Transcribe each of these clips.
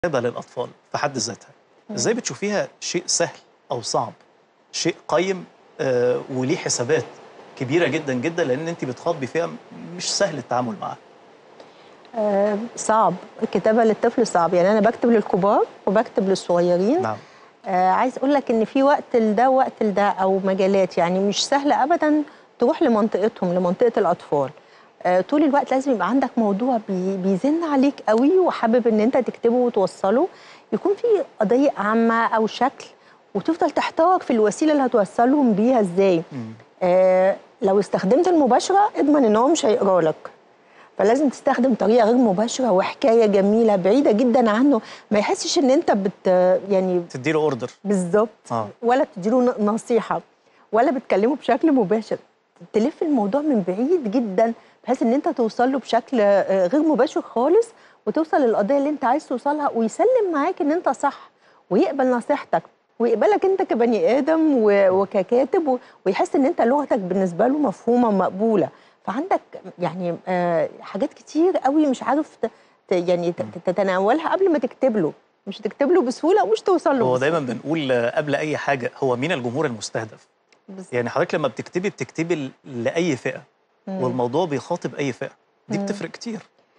الكتابة للأطفال في حد ذاتها إزاي بتشوفيها شيء سهل أو صعب شيء قيم آه وليه حسابات كبيرة جدا جدا لأن أنت بتخاطبي فيها مش سهل التعامل معاها آه صعب الكتابة للطفل صعب يعني أنا بكتب للكبار وبكتب للصغيرين نعم آه عايز أقول لك إن في وقت لده ووقت لده أو مجالات يعني مش سهل أبدا تروح لمنطقتهم لمنطقة الأطفال آه طول الوقت لازم يبقى عندك موضوع بي بيزن عليك قوي وحابب إن أنت تكتبه وتوصله يكون في قضية عامة أو شكل وتفضل تحتار في الوسيلة اللي هتوصلهم بيها إزاي مم. آه لو استخدمت المباشرة اضمن إن هو مش هيقرا لك فلازم تستخدم طريقه غير مباشره وحكايه جميله بعيده جدا عنه ما يحسش ان انت بت يعني تديله أوردر بالظبط آه. ولا تديله ن- نصيحه ولا بتكلمه بشكل مباشر تلف الموضوع من بعيد جدا بحيث ان انت توصل له بشكل آه، غير مباشر خالص وتوصل للقضيه اللي انت عايز توصلها ويسلم معاك ان انت صح ويقبل نصيحتك ويقبلك انت كبني ادم و- وككاتب و- ويحس ان انت لغتك بالنسبه له مفهومه ومقبوله فعندك يعني آه، حاجات كتير قوي مش عارف ت- ت- يعني ت- تتناولها قبل ما تكتب له مش تكتب له بسهوله ومش توصل له هو بسهولة. دايما بنقول آه، قبل أي حاجة هو مين الجمهور المستهدف بالظبط. يعني حضرتك لما بتكتبي بتكتبي ل- لأي فئة مم. والموضوع بيخاطب أي فئة دي مم. بتفرق كتير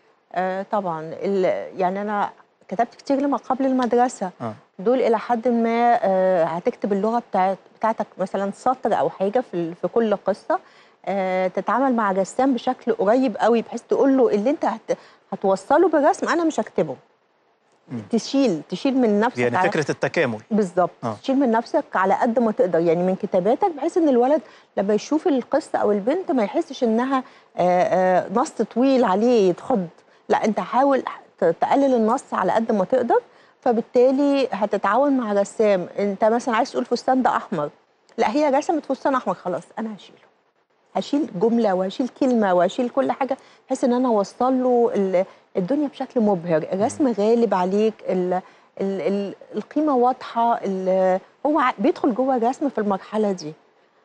آه طبعا ال- يعني انا كتبت كتير لما قبل المدرسه آه. دول الى حد ما آه هتكتب اللغه بتاعت بتاعتك مثلا سطر او حاجه في ال- في كل قصه آه تتعامل مع رسام بشكل قريب قوي بحيث تقول له اللي انت هت هتوصله بالرسم انا مش هكتبه مم. تشيل تشيل من نفسك يعني على- فكرة التكامل بالظبط آه. تشيل من نفسك على قد ما تقدر يعني من كتاباتك بحيث ان الولد لما يشوف القصه او البنت ما يحسش انها آه، آه، نص طويل عليه يتخض لا انت حاول ت- تقلل النص على قد ما تقدر فبالتالي هتتعاون مع رسام انت مثلا عايز تقول فستان ده احمر لا هي رسمت فستان احمر خلاص انا هشيله هشيل جمله وهشيل كلمه وهشيل كل حاجه بحيث ان انا اوصل له ال- الدنيا بشكل مبهر الرسم غالب عليك ال ال ال القيمه واضحه ال- هو ع- بيدخل جوه الرسم في المرحله دي